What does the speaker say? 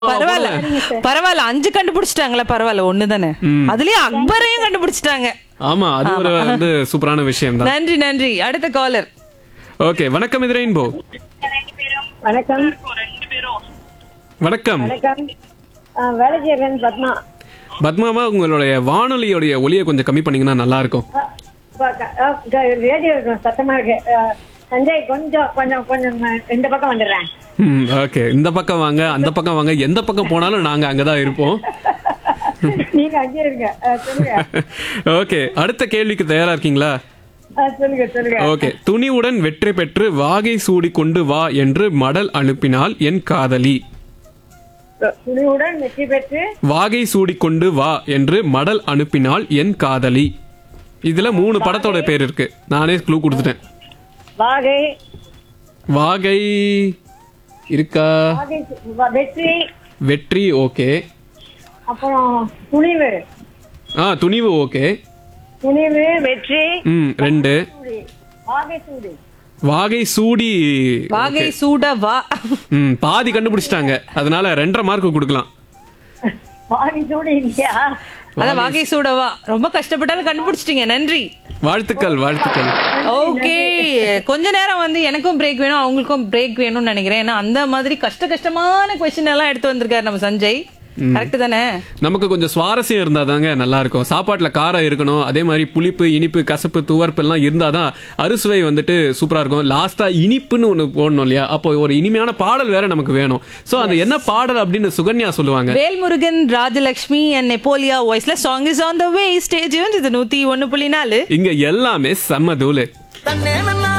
பரவாயில்ல பரவாயில்ல அஞ்சு கண்டுபிடிச்சிட்டாங்களா பரவாயில்ல ஒண்ணு தானே அதுலயும் அக்பரையும் கண்டுபிடிச்சிட்டாங்க ஆமா அது ஒரு வந்து சூப்பரான விஷயம் தான் நன்றி நன்றி அடுத்த காலர் ஓகே வணக்கம் இது ரெயின்போ வணக்கம் வணக்கம் வணக்கம் ஆ, வேலை செய்யறேன் பத்மா பத்மாவா உங்களுடைய வானொலியோடைய ஒலியை கொஞ்சம் கம்மி பண்ணீங்கன்னா நல்லா இருக்கும் ஆ, ப- க- ஆ, க- ரேடியோ இருக்கும் சத்தமா இருக்கு ஆ, சஞ்சய் கொஞ்சம் கொஞ்சம் கொஞ்சம் ஆ, இந்த பக்கம் வந்துடுறேன் ம் ஓகே இந்த பக்கம் வாங்க அந்த பக்கம் வாங்க எந்த பக்கம் போனாலும் நாங்க அங்கதான் இருப்போம் நீங்க அங்கே இருங்க ஆ, சொல்லுங்க ஓகே அடுத்த கேள்விக்கு தயாரா இருக்கீங்களா ஆ, சொல்லுங்க சொல்லுங்க ஓகே துணிவுடன் வெற்றி பெற்று வாகை சூடி கொண்டு வா என்று மடல் அனுப்பினாள் என் காதலி துணிவுடன் வெற்றி பெற்று வாகை சூடி கொண்டு வா என்று மடல் அனுப்பினாள் என் காதலி இதுல மூணு படத்தோட பேர் இருக்கு நானே க்ளூ கொடுத்துட்டேன் வாகை வாகை இருக்கா வாகை வ- வெற்றி வெற்றி ஓகே அப்புறம் துணிவு ஆ துணிவு ஓகே துணிவு வெற்றி ம் ரெண்டு சூடி வாகை சூடி வாகை சூடி வாகை சூட வா ம் பாதி கண்டுபிடிச்சிட்டாங்க அதனால ரெண்டரை மார்க் கொடுக்கலாம் வாகை சூடி இல்லையா அதான் வாகை சூட வா ரொம்ப கஷ்டப்பட்டாலும் கண்டுபிடிச்சிட்டீங்க நன்றி வாழ்த்துக்கள் வாழ்த்துக்கள் ஓகே கொஞ்ச நேரம் வந்து எனக்கும் பிரேக் வேணும் அவங்களுக்கும் பிரேக் வேணும்னு நினைக்கிறேன் ஏன்னா அந்த மாதிரி கஷ்ட கஷ்டமான கொஸ்டின் எல்லாம் எடுத்து வந்திருக்காரு நம்ம சஞ்சய் கரெக்ட் தானே நமக்கு கொஞ்சம் சுவாரஸ்யம் இருந்தா தாங்க நல்லா இருக்கும் சாப்பாட்டுல காரம் இருக்கணும் அதே மாதிரி புளிப்பு இனிப்பு கசப்பு துவர்ப்பு எல்லாம் இருந்தாதான் அறுசுவை வந்துட்டு சூப்பரா இருக்கும் லாஸ்டா இனிப்புன்னு ஒண்ணு போடணும் இல்லையா அப்போ ஒரு இனிமையான பாடல் வேற நமக்கு வேணும் சோ அந்த என்ன பாடல் அப்படின்னு சுகன்யா சொல்லுவாங்க வேல்முருகன் ராஜலட்சுமி அண்ட் நெப்போலியா வாய்ஸ்ல song is on the way stage இது நூத்தி ஒன்னு புள்ளி நாலு இங்க எல்லாமே செம்ம தூளு தன்னே நன்னா